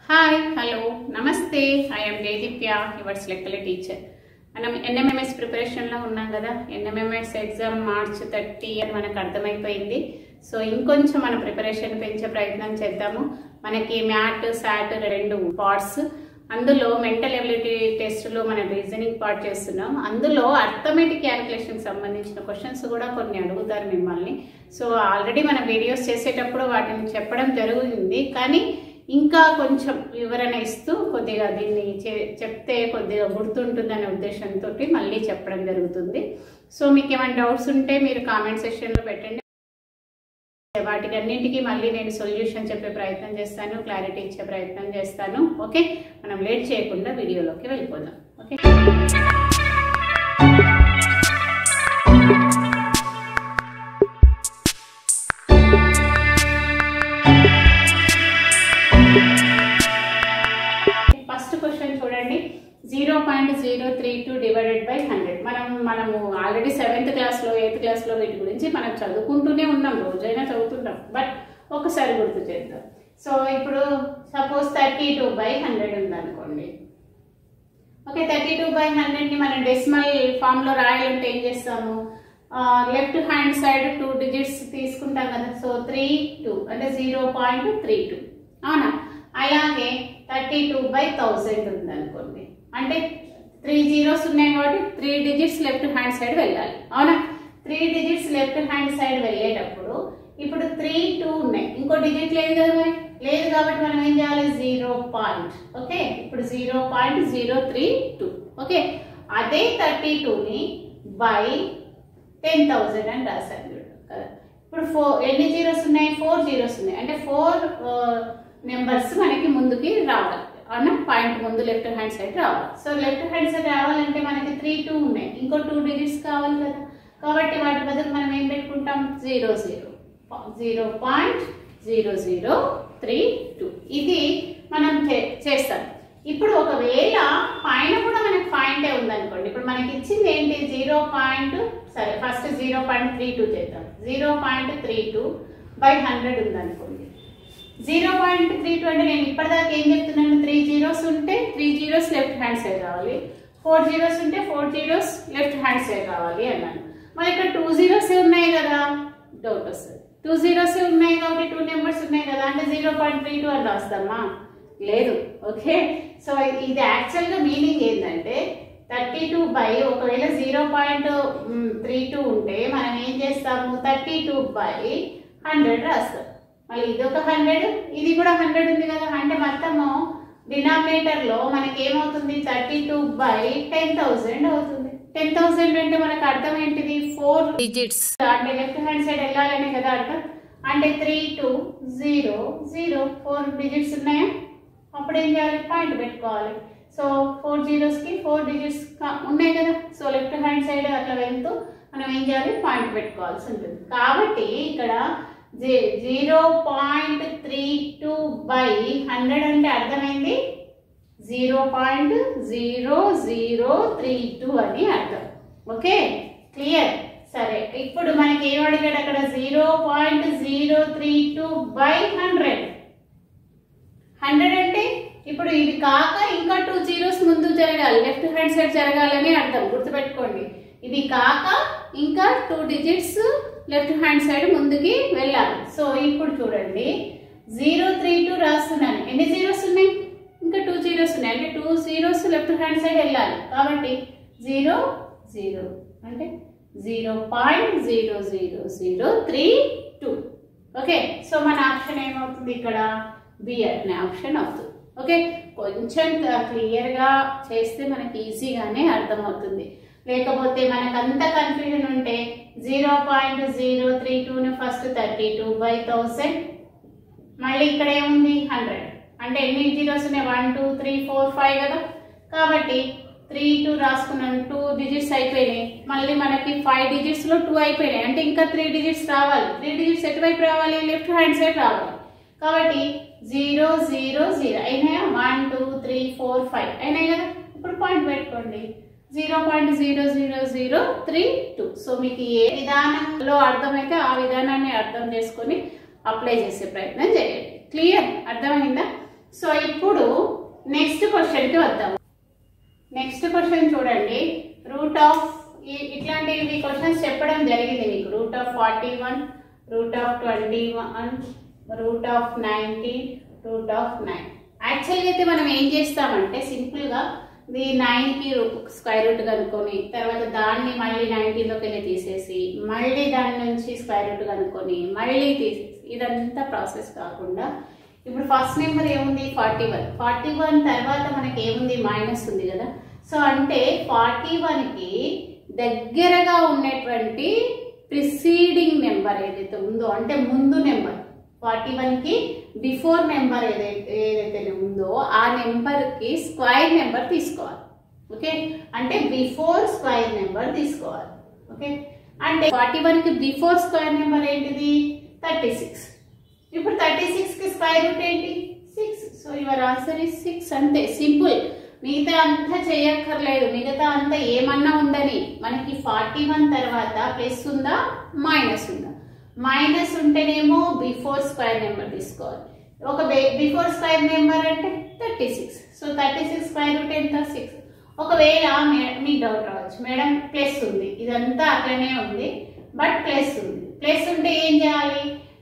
hi hello namaste I'm Jayadeepya yours లెక్కల teacher మనం NMMS ప్రిపరేషన్లో ఉన్నాం కదా ఎన్ఎంఎంఎస్ ఎగ్జామ్ మార్చ్ థర్టీ అని మనకు అర్థమైపోయింది సో ఇంకొంచెం మన ప్రిపరేషన్ పెంచే ప్రయత్నం చేద్దాము మనకి మ్యాట్ శాట్ రెండు పార్ట్స్ అందులో మెంటల్ ఎబిలిటీ టెస్ట్లో మనం రీజనింగ్ పార్ట్ చేస్తున్నాం అందులో అర్థమెటిక్ క్యాలిక్యులేషన్ సంబంధించిన క్వశ్చన్స్ కూడా కొన్ని అడుగుతారు మిమ్మల్ని సో ఆల్రెడీ మన వీడియోస్ చేసేటప్పుడు వాటిని చెప్పడం జరిగింది కానీ ఇంకా కొంచెం వివరణ ఇస్తూ కొద్దిగా దీన్ని చే- చెప్తే కొద్దిగా గుర్తుంటుందనే ఉద్దేశంతో మళ్ళీ చెప్పడం జరుగుతుంది సో మీకు ఏమైనా డౌట్స్ ఉంటే మీరు కామెంట్ సెక్షన్లో పెట్టండి వాటికి అన్నింటికి మళ్ళీ నేను సొల్యూషన్ చెప్పే ప్రయత్నం చేస్తాను క్లారిటీ ఇచ్చే ప్రయత్నం చేస్తాను ఓకే మనం లేట్ చేయకుండా వీడియోలోకి వెళ్ళిపోదాం ఓకే ఫస్ట్ క్వశ్చన్ చూడండి zero point zero three two divided by hundred మనం మనము ఆల్రెడీ సెవెంత్ క్లాస్లో ఎయిత్ క్లాస్లో వీటి గురించి మనం చదువుకుంటూనే ఉన్నాం రోజైనా చదువుతుంటాం బట్ ఒకసారి గుర్తు చేద్దాం సో ఇప్పుడు suppose thirty two by hundred ఉందనుకోండి ఓకే థర్టీ టూ బై హండ్రెడ్ని మనం డెసిమల్ ఫామ్లో రాయాలంటే ఏం చేస్తాము left hand side two digits తీసుకుంటాం కదా సో త్రీ టూ అంటే జీరో పాయింట్ త్రీ టూ అవునా అలాగే థర్టీ టూ బై థౌజండ్ ఉందనుకోండి అంటే త్రీ జీరోస్ ఉన్నాయి కాబట్టి three digits left hand side వెళ్ళాలి అవునా three digits left hand side వెళ్ళేటప్పుడు ఇప్పుడు త్రీ టూ ఉన్నాయి ఇంకో డిజిట్ లేదు కదా మరి లేదు కాబట్టి మనం ఏం చేయాలి జీరో పాయింట్ ఓకే ఇప్పుడు zero point zero three two okay అదే థర్టీ టూని బై టెన్ థౌజండ్ అని రాశాను చూడు కదా ఇప్పుడు ఫోర్ ఎన్ని జీరోస్ ఉన్నాయి ఫోర్ జీరోస్ ఉన్నాయి అంటే ఫోర్ నెంబర్స్ మనకి ముందుకి రావాలి అవునా పాయింట్ ముందు లెఫ్ట్ హ్యాండ్ సైడ్ రావాలి సో లెఫ్ట్ హ్యాండ్ సైడ్ రావాలంటే మనకి త్రీ టూ ఉన్నాయి ఇంకో టూ డిజిట్స్ కావాలి కదా కాబట్టి వాటి బదులు మనం ఏం పెట్టుకుంటాం zero zero zero point zero zero three two ఇది మనం చే- చేస్తాం ఇప్పుడు ఒకవేళ పైన కూడా మనకి పాయింటే ఉందనుకోండి ఇప్పుడు మనకి ఇచ్చింది ఏంటి జీరో పాయింట్ సరే first zero point three two చేద్దాం zero point three two by hundred ఉందనుకోండి జీరో పాయింట్ త్రీ టూ అంటే నేను ఇప్పటిదాకా ఏం చెప్తున్నాను త్రీ జీరోస్ ఉంటే three zeros left hand side రావాలి ఫోర్ జీరోస్ ఉంటే four zeros left hand side రావాలి అన్నాను మరి ఇక్కడ టూ జీరోస్ ఉన్నాయి కదా డౌట్ వస్తుంది టూ జీరోస్ ఉన్నాయి కాబట్టి టూ నెంబర్స్ ఉన్నాయి కదా అంటే జీరో పాయింట్ త్రీ టూ అని రాస్తామా లేదు ఓకే సో ఇది యాక్చువల్గా మీనింగ్ ఏంటంటే థర్టీ టూ బై ఒకవేళ జీరో పాయింట్ త్రీ టూ ఉంటే మనం ఏం చేస్తాము థర్టీ టూ బై హండ్రెడ్ రాస్తాం మళ్ళీ ఇది ఒక హండ్రెడ్ ఇది కూడా హండ్రెడ్ ఉంది కదా అంటే మొత్తము డినామినేటర్ లో మనకి ఏమవుతుంది thirty two by ten thousand అవుతుంది టెన్ థౌసండ్ అంటే మనకు అర్థం ఏంటిది ఫోర్ డిజిట్స్ అంటే లెఫ్ట్ హ్యాండ్ సైడ్ వెళ్ళాలనే కదా అర్థం అంటే three two zero zero four digits ఉన్నాయా అప్పుడు ఏం చేయాలి పాయింట్ పెట్టుకోవాలి సో ఫోర్ జీరోస్ కి ఫోర్ డిజిట్స్ ఉన్నాయి కదా సో లెఫ్ట్ హ్యాండ్ సైడ్ అట్లా వెళ్తూ మనం ఏం చేయాలి పాయింట్ పెట్టుకోవాల్సి ఉంటుంది కాబట్టి ఇక్కడ zero point three two by hundred అంటే అర్థమైంది zero point zero zero three two అని అర్థం ఓకే క్లియర్ సరే ఇప్పుడు మనకి ఏం అడిగాడు అక్కడ zero point zero three two by hundred hundred అంటే ఇప్పుడు ఇది కాక ఇంకా టూ జీరోస్ ముందు జరగాలి లెఫ్ట్ హ్యాండ్ సైడ్ జరగాలని అర్థం గుర్తుపెట్టుకోండి ఇది కాక ఇంకా two digits left hand side ముందుకి వెళ్ళాలి సో ఇప్పుడు చూడండి జీరో త్రీ టూ రాస్తున్నాను ఎన్ని జీరోస్ ఉన్నాయి ఇంకా టూ జీరోస్ ఉన్నాయి అంటే two zeros left hand side వెళ్ళాలి కాబట్టి జీరో జీరో అంటే zero point zero zero zero three two okay so మన ఆప్షన్ ఏమవుతుంది ఇక్కడ బి అనే ఆప్షన్ అవుతుంది ఓకే కొంచెం క్లియర్గా చేస్తే మనకి ఈజీగానే అర్థమవుతుంది లేకపోతే మనకు అంత కన్ఫ్యూజన్ ఉంటే జీరో పాయింట్ జీరో త్రీ టూని first thirty two by thousand మళ్ళీ ఇక్కడ ఏముంది హండ్రెడ్ అంటే ఎన్ని జీరోస్ ఉన్నాయి one two three four five కదా కాబట్టి త్రీ టూ రాసుకున్నాను టూ డిజిట్స్ అయిపోయినాయి మళ్ళీ మనకి ఫైవ్ డిజిట్స్లో టూ అయిపోయినాయి అంటే ఇంకా త్రీ డిజిట్స్ రావాలి త్రీ డిజిట్స్ ఎటువైపు రావాలి లెఫ్ట్ హ్యాండ్ సైడ్ రావాలి కాబట్టి జీరో జీరో జీరో అయినాయా one two three four five అయినాయి కదా ఇప్పుడు పాయింట్ పెట్టుకోండి zero point zero zero zero three two so మీకు ఏ విధానంలో అర్థమైతే ఆ విధానాన్ని అర్థం చేసుకొని అప్లై చేసే ప్రయత్నం చేయండి క్లియర్ అర్థమైందా సో ఇప్పుడు నెక్స్ట్ క్వశ్చన్కి వద్దాం నెక్స్ట్ క్వశ్చన్ చూడండి రూట్ ఆఫ్ ఇట్లాంటివి క్వశ్చన్స్ చెప్పడం జరిగింది మీకు root of forty one root of twenty one root of ninety root of nine యాక్చువల్గా అయితే మనం ఏం చేస్తామంటే సింపుల్గా ది నైన్కి స్క్వేర్ రూట్ కనుక్కొని తర్వాత దాన్ని మళ్ళీ నైన్టీలోకి వెళ్ళి తీసేసి మళ్ళీ దాని నుంచి స్క్వేర్ రూట్ కనుక్కొని మళ్ళీ తీసేసి ఇదంతా ప్రాసెస్ కాకుండా ఇప్పుడు ఫస్ట్ నెంబర్ ఏముంది ఫార్టీ వన్ ఫార్టీ వన్ తర్వాత మనకి ఏముంది మైనస్ ఉంది కదా సో అంటే ఫార్టీ వన్కి దగ్గరగా ఉన్నటువంటి ప్రిసీడింగ్ నెంబర్ ఏదైతే ఉందో అంటే ముందు నెంబర్ ఫార్టీ వన్కి బిఫోర్ నెంబర్ ఏదైతే ఏదైతే ఉందో ఆ నెంబర్కి స్క్వైర్ నెంబర్ తీసుకోవాలి ఓకే అంటే బిఫోర్ స్క్వైర్ నెంబర్ తీసుకోవాలి ఓకే అంటే ఫార్టీ వన్కి బిఫోర్ స్క్వైర్ నెంబర్ ఏంటిది థర్టీ సిక్స్ ఇప్పుడు థర్టీ సిక్స్కి స్క్వైర్ రూట్ ఏంటి six so your answer is six అంతే సింపుల్ మిగతా అంతా చేయక్కర్లేదు మిగతా అంతా ఏమన్నా ఉండని మనకి ఫార్టీ వన్ తర్వాత ప్లస్ ఉందా మైనస్ ఉందా మైనస్ ఉంటేనేమో బిఫోర్ స్క్వేర్ నెంబర్ తీసుకోవాలి ఒక బిఫోర్ స్క్వేర్ నెంబర్ అంటే thirty six so thirty six square root ఎంత సిక్స్ ఒకవేళ మే- మీకు డౌట్ రావచ్చు మేడం ప్లస్ ఉంది ఇదంతా అట్లనే ఉంది బట్ ప్లస్ ఉంది ప్లస్ ఉంటే ఏం చేయాలి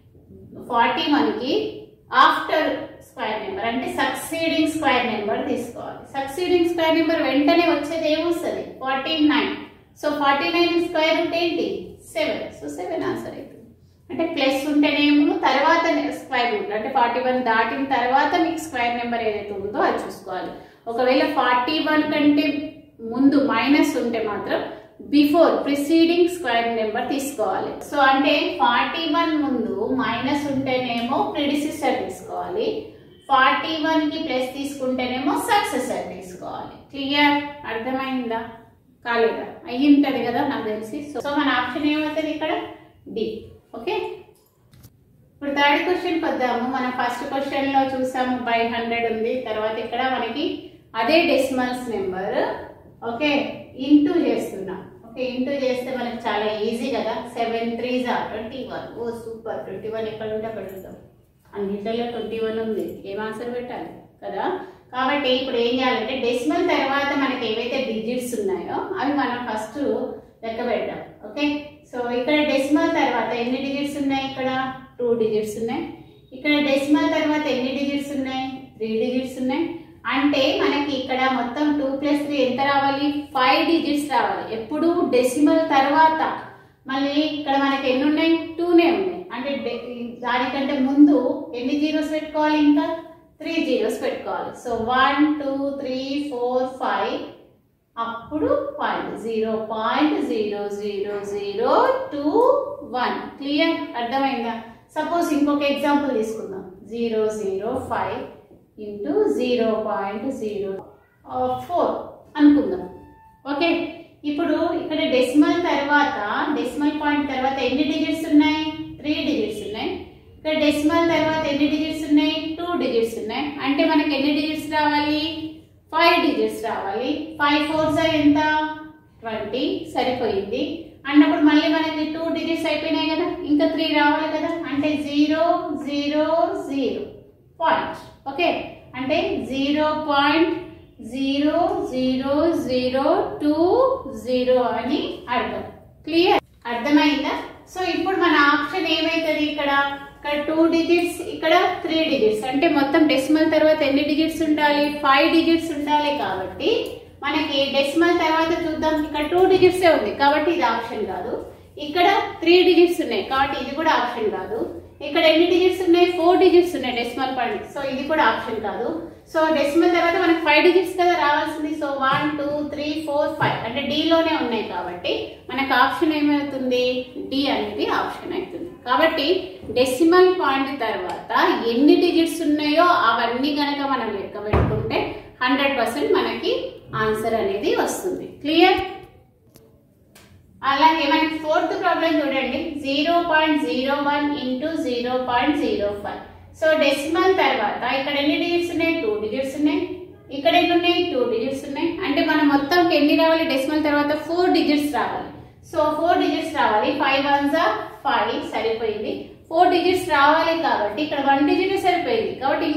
ఫార్టీ వన్కి ఆఫ్టర్ స్క్వేర్ నెంబర్ అంటే సక్సీడింగ్ స్క్వేర్ నెంబర్ తీసుకోవాలి సక్సీడింగ్ స్క్వేర్ నెంబర్ వెంటనే వచ్చేది ఏమొస్తుంది forty nine so forty nine square root ఏంటి సెవెన్ సో సెవెన్ ఆన్సర్ అవుతుంది అంటే ప్లస్ ఉంటేనేమో తర్వాత స్క్వేర్ రూట్ అంటే ఫార్టీ వన్ దాటిన తర్వాత మీకు స్క్వేర్ నెంబర్ ఏదైతే ఉందో అది చూసుకోవాలి ఒకవేళ ఫార్టీ వన్ కంటే ముందు మైనస్ ఉంటే మాత్రం బిఫోర్ ప్రిసీడింగ్ స్క్వేర్ నెంబర్ తీసుకోవాలి సో అంటే ఫార్టీ వన్ ముందు మైనస్ ఉంటేనేమో ప్రిడిసిసర్ తీసుకోవాలి ఫార్టీ వన్ కి ప్లస్ తీసుకుంటేనేమో సక్సెసర్ తీసుకోవాలి క్లియర్ అర్థమైందా కాలేదా అయ్యి ఉంటది కదా నాకు తెలిసి సో సో మన ఆప్షన్ ఏమవుతుంది ఇక్కడ డి ఓకే ఇప్పుడు థర్డ్ క్వశ్చన్కి వద్దాము మనం ఫస్ట్ క్వశ్చన్ లో చూసాము బై హండ్రెడ్ ఉంది తర్వాత ఇక్కడ మనకి అదే డెసిమల్స్ నెంబర్ ఓకే ఇంటూ చేస్తున్నాం ఓకే ఇంటూ చేస్తే మనకి చాలా ఈజీ కదా సెవెన్ త్రీ జా ట్వంటీ వన్ ఓ సూపర్ ట్వంటీ వన్ ఎక్కడ ఉంటే అక్కడ ఉంటాం అన్నింటిలో ట్వంటీ వన్ ఉంది ఏం ఆన్సర్ పెట్టాలి కదా కాబట్టి ఇప్పుడు ఏం చేయాలంటే డెసిమల్ తర్వాత మనకి ఏవైతే డిజిట్స్ ఉన్నాయో అవి మనం ఫస్ట్ లెక్క పెడదాం ఓకే సో ఇక్కడ డెసిమల్ తర్వాత ఎన్ని డిజిట్స్ ఉన్నాయి ఇక్కడ టూ డిజిట్స్ ఉన్నాయి ఇక్కడ డెసిమల్ తర్వాత ఎన్ని డిజిట్స్ ఉన్నాయి త్రీ డిజిట్స్ ఉన్నాయి అంటే మనకి ఇక్కడ మొత్తం టూ ప్లస్ త్రీ ఎంత రావాలి ఫైవ్ డిజిట్స్ రావాలి ఎప్పుడు డెసిమల్ తర్వాత మళ్ళీ ఇక్కడ మనకి ఎన్ని ఉన్నాయి టూనే ఉన్నాయి అంటే డె- దానికంటే ముందు ఎన్ని జీరోస్ పెట్టుకోవాలి ఇంకా త్రీ జీరోస్ పెట్టుకోవాలి so one two three four five అప్పుడు point zero point zero zero zero two one clear అర్థమైందా సపోజ్ ఇంకొక ఎగ్జాంపుల్ తీసుకుందాం zero zero five into zero point zero four అనుకుందాం ఓకే ఇప్పుడు ఇక్కడ డెసిమల్ తర్వాత డెసిమల్ పాయింట్ తర్వాత ఎన్ని డిజిట్స్ ఉన్నాయి త్రీ డిజిట్స్ ఉన్నాయి ఇక్కడ డెసిమల్ తర్వాత ఎన్ని డిజిట్స్ ఉన్నాయి టూ డిజిట్స్ ఉన్నాయి అంటే మనకి ఎన్ని డిజిట్స్ రావాలి ఫైవ్ డిజిట్స్ రావాలి ఫైవ్ ఫోర్స్ ఎంత ట్వంటీ సరిపోయింది అన్నప్పుడు మళ్ళీ మనకి టూ డిజిట్స్ అయిపోయినాయి కదా ఇంకా త్రీ రావాలి కదా అంటే zero zero zero point okay అంటే zero point zero zero zero two zero అని అర్థం క్లియర్ అర్థమైందా సో ఇప్పుడు మన ఆప్షన్ ఏమైతుంది ఇక్కడ ఇక్కడ టూ డిజిట్స్ ఇక్కడ త్రీ డిజిట్స్ అంటే మొత్తం డెసిమల్ తర్వాత ఎన్ని డిజిట్స్ ఉండాలి ఫైవ్ డిజిట్స్ ఉండాలి కాబట్టి మనకి డెసిమల్ తర్వాత చూద్దాం ఇక్కడ టూ డిజిట్స్ ఉంది కాబట్టి ఇది ఆప్షన్ కాదు ఇక్కడ త్రీ డిజిట్స్ ఉన్నాయి కాబట్టి ఇది కూడా ఆప్షన్ కాదు ఇక్కడ ఎన్ని డిజిట్స్ ఉన్నాయి ఫోర్ డిజిట్స్ ఉన్నాయి డెసిమల్ పాయింట్ సో ఇది కూడా ఆప్షన్ కాదు సో డెసిమల్ తర్వాత మనకి ఫైవ్ డిజిట్స్ కదా రావాల్సింది so one two three four five అంటే D లోనే ఉన్నాయి కాబట్టి మనకు ఆప్షన్ ఏమవుతుంది డి అనేది ఆప్షన్ అవుతుంది కాబట్టి డెసిమల్ పాయింట్ తర్వాత ఎన్ని డిజిట్స్ ఉన్నాయో అవన్నీ కనుక మనం లెక్క పెట్టుకుంటే హండ్రెడ్ పర్సెంట్ మనకి ఆన్సర్ అనేది వస్తుంది క్లియర్ అలాగే మనకి ఫోర్త్ ప్రాబ్లం చూడండి zero point zero one into zero point zero five so decimal తర్వాత ఇక్కడ ఎన్ని డిజిట్స్ ఉన్నాయి టూ డిజిట్స్ ఉన్నాయి ఇక్కడ ఎన్ని ఉన్నాయి టూ డిజిట్స్ ఉన్నాయి అంటే మనం మొత్తం ఎన్ని రావాలి డెసిమల్ తర్వాత ఫోర్ డిజిట్స్ రావాలి సో ఫోర్ డిజిట్స్ రావాలి ఫైవ్ వన్ జా ఫైవ్ సరిపోయింది ఫోర్ డిజిట్స్ రావాలి కాబట్టి ఇక్కడ వన్ డిజిట్ సరిపోయింది కాబట్టి ఇంకా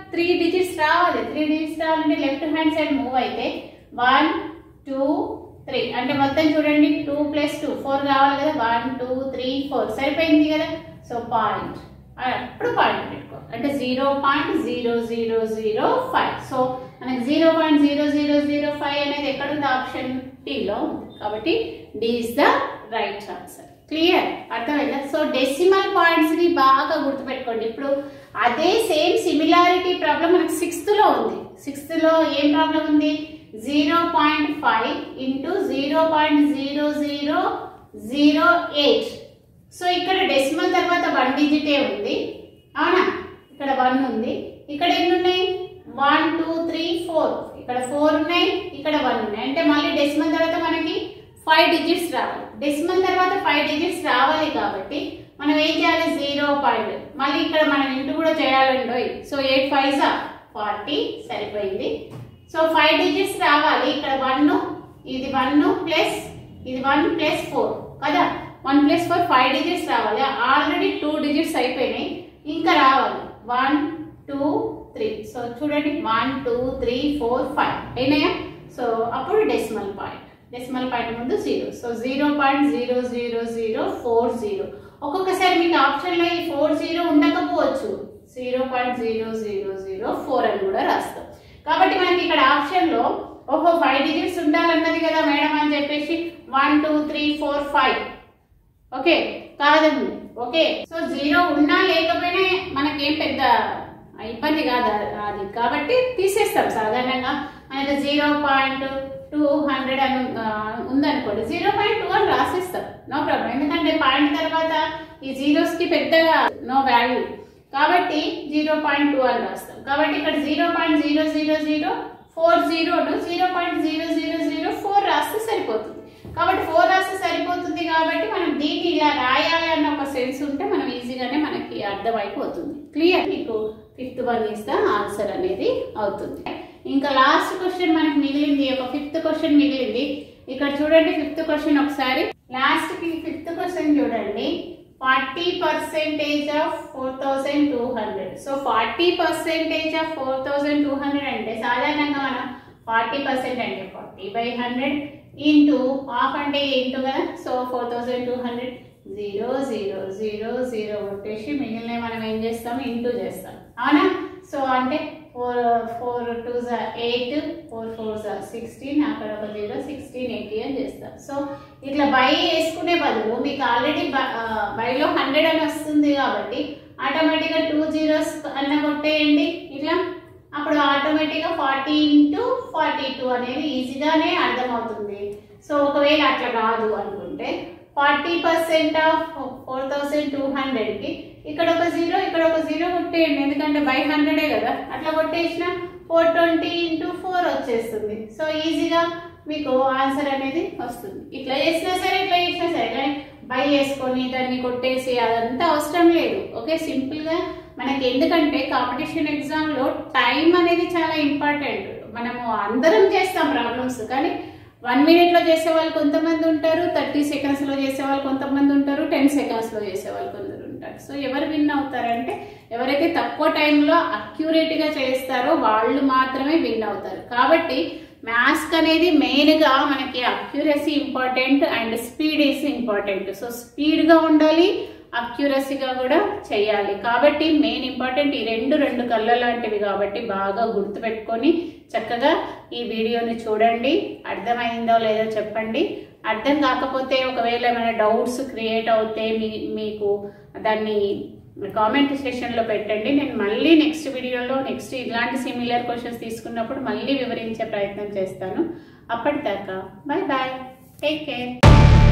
త్రీ డిజిట్స్ రావాలి త్రీ డిజిట్స్ రావాలంటే లెఫ్ట్ హ్యాండ్ సైడ్ మూవ్ అయితే వన్ టూ త్రీ అంటే మొత్తం చూడండి టూ ప్లస్ టూ ఫోర్ కావాలి కదా వన్ టూ త్రీ ఫోర్ సరిపోయింది కదా సో పాయింట్ అప్పుడు పాయింట్ పెట్టుకో అంటే zero point zero zero zero five so మనకి zero point zero zero zero five అనేది ఎక్కడ ఉంది ఆప్షన్ టీలో ఉంది కాబట్టి D is the right answer clear అర్థమైందా సో డెసిమల్ పాయింట్స్ ని బాగా గుర్తుపెట్టుకోండి ఇప్పుడు అదే సేమ్ సిమిలారిటీ ప్రాబ్లం మనకి సిక్స్త్ లో ఉంది సిక్స్త్ లో ఏం ప్రాబ్లం ఉంది zero point five into zero point zero zero zero eight so ఇక్కడ డెసిమల్ తర్వాత వన్ డిజిటే ఉంది అవునా ఇక్కడ వన్ ఉంది ఇక్కడ ఎన్ని ఉన్నాయి వన్ టూ త్రీ ఫోర్ ఇక్కడ ఫోర్ ఉన్నాయి ఇక్కడ వన్ ఉన్నాయి అంటే మళ్ళీ డెసిమల్ తర్వాత మనకి ఫైవ్ డిజిట్స్ రావాలి డెసిమల్ తర్వాత ఫైవ్ డిజిట్స్ రావాలి కాబట్టి మనం ఏం చేయాలి జీరో పాయింట్ మళ్ళీ ఇక్కడ మనం ఇంటూ కూడా చేయాలండి సో ఎయిట్ ఫైవ్ సా ఫార్టీ సరిపోయింది సో ఫైవ్ డిజిట్స్ రావాలి ఇక్కడ వన్ ఇది వన్ ప్లస్ ఇది వన్ ప్లస్ ఫోర్ కదా one plus four five digits రావాలి ఆల్రెడీ టూ డిజిట్స్ అయిపోయినాయి ఇంకా రావాలి వన్ టూ త్రీ సో చూడండి one two three four five అయినాయా సో అప్పుడు డెసిమల్ పాయింట్ డెసిమల్ పాయింట్ ముందు zero so zero point zero zero zero four zero ఒక్కొక్కసారి మీకు ఆప్షన్లో ఈ ఫోర్ జీరో ఉండకపోవచ్చు zero point zero zero zero four అని కూడా రాస్తాం కాబట్టి మనకి ఇక్కడ ఆప్షన్లో ఓహో ఫైవ్ డిజిట్స్ ఉండాలన్నది కదా మేడం అని చెప్పేసి one two three four five okay కాదండి ఓకే సో జీరో ఉన్నా లేకపోయినా మనకేం పెద్ద ఇబ్బంది కాదు అది కాబట్టి తీసేస్తాం సాధారణంగా మనకి జీరో పాయింట్ టూ హండ్రెడ్ అని ఆ, ఉందనుకోండి జీరో పాయింట్ టూ అని రాసిస్తాం నో ప్రాబ్లం ఎందుకంటే పాయింట్ తర్వాత ఈ జీరోస్ కి పెద్దగా నో వాల్యూ కాబట్టి జీరో పాయింట్ టూ అని రాస్తాం కాబట్టి ఇక్కడ zero point zero zero zero four జీరోను zero point zero zero zero four రాస్తే సరిపోతుంది కాబట్టి ఫోర్ రాస్తే సరిపోతుంది కాబట్టి మనం దీన్ని ఇలా రాయాలి అన్న ఒక సెన్స్ ఉంటే మనం ఈజీగానే మనకి అర్థమైపోతుంది క్లియర్ మీకు fifth one is the answer అనేది అవుతుంది ఇంకా లాస్ట్ క్వశ్చన్ మనకి మిగిలింది ఒక ఫిఫ్త్ క్వశ్చన్ మిగిలింది ఇక్కడ చూడండి ఫిఫ్త్ క్వశ్చన్ ఒకసారి లాస్ట్ కి ఫిఫ్త్ క్వశ్చన్ చూడండి forty percentage of four thousand two hundred so forty percentage of four thousand two hundred అంటే సాధారణంగా మనం ఫార్టీ పర్సెంట్ అంటే forty by hundred into half అంటే ఇంటూ కదా so four thousand two hundred zero zero zero zero కొట్టేసి మిగిలిన మనం ఏం చేస్తాం ఇంటూ చేస్తాం అవునా సో అంటే ఫోర్ ఫోర్ టూ జా ఎయిట్ ఫోర్ ఫోర్ జా సిక్స్టీన్ అక్కడ ఒక జీరో సిక్స్టీన్ ఎయిటీ అని చేస్తాం సో ఇట్లా బై వేసుకునే బదులు మీకు ఆల్రెడీ బైలో హండ్రెడ్ అని వస్తుంది కాబట్టి ఆటోమేటిక్గా టూ జీరోస్ అన్న కొట్టేయండి ఇట్లా అప్పుడు ఆటోమేటిక్గా ఫార్టీ ఇంటూ ఫార్టీ టూ అనేది ఈజీగానే అర్థమవుతుంది సో ఒకవేళ అట్లా కాదు అనుకుంటే forty percent of four thousand two హండ్రెడ్కి ఇక్కడ ఒక జీరో ఇక్కడ ఒక జీరో కొట్టేయండి ఎందుకంటే బై హండ్రెడే కదా అట్లా కొట్టేసిన ఫోర్ ట్వంటీ ఇంటూ ఫోర్ వచ్చేస్తుంది సో ఈజీగా మీకు ఆన్సర్ అనేది వస్తుంది ఇట్లా చేసినా సరే ఇట్లా చేసినా సరే కానీ బై చేసుకొని దాన్ని కొట్టేసి అదంతా అవసరం లేదు ఓకే సింపుల్గా మనకి ఎందుకంటే కాంపిటీషన్ ఎగ్జామ్లో టైం అనేది చాలా ఇంపార్టెంట్ మనము అందరం చేస్తాం ప్రాబ్లమ్స్ కానీ వన్ మినిట్లో చేసే వాళ్ళు కొంతమంది ఉంటారు థర్టీ సెకండ్స్లో చేసే వాళ్ళు కొంతమంది ఉంటారు టెన్ సెకండ్స్లో చేసే వాళ్ళు కొందరు ఉంటారు సో ఎవరు విన్ అవుతారంటే ఎవరైతే తక్కువ టైంలో అక్యురేట్గా చేస్తారో వాళ్ళు మాత్రమే విన్ అవుతారు కాబట్టి మ్యాథ్స్ అనేది మెయిన్గా మనకి accuracy important and speed is important so స్పీడ్గా ఉండాలి అక్యురసీగా కూడా చేయాలి కాబట్టి మెయిన్ ఇంపార్టెంట్ ఈ రెండు రెండు కళ్ళ లాంటివి కాబట్టి బాగా గుర్తుపెట్టుకొని చక్కగా ఈ వీడియోని చూడండి అర్థమైందో లేదో చెప్పండి అర్థం కాకపోతే ఒకవేళ ఏమైనా డౌట్స్ క్రియేట్ అవుతే మీ మీకు దాన్ని కామెంట్ సెషన్లో పెట్టండి నేను మళ్ళీ నెక్స్ట్ వీడియోలో నెక్స్ట్ ఇలాంటి సిమిలర్ క్వశ్చన్స్ తీసుకున్నప్పుడు మళ్ళీ వివరించే ప్రయత్నం చేస్తాను అప్పటిదాకా బాయ్ బాయ్ టేక్ కేర్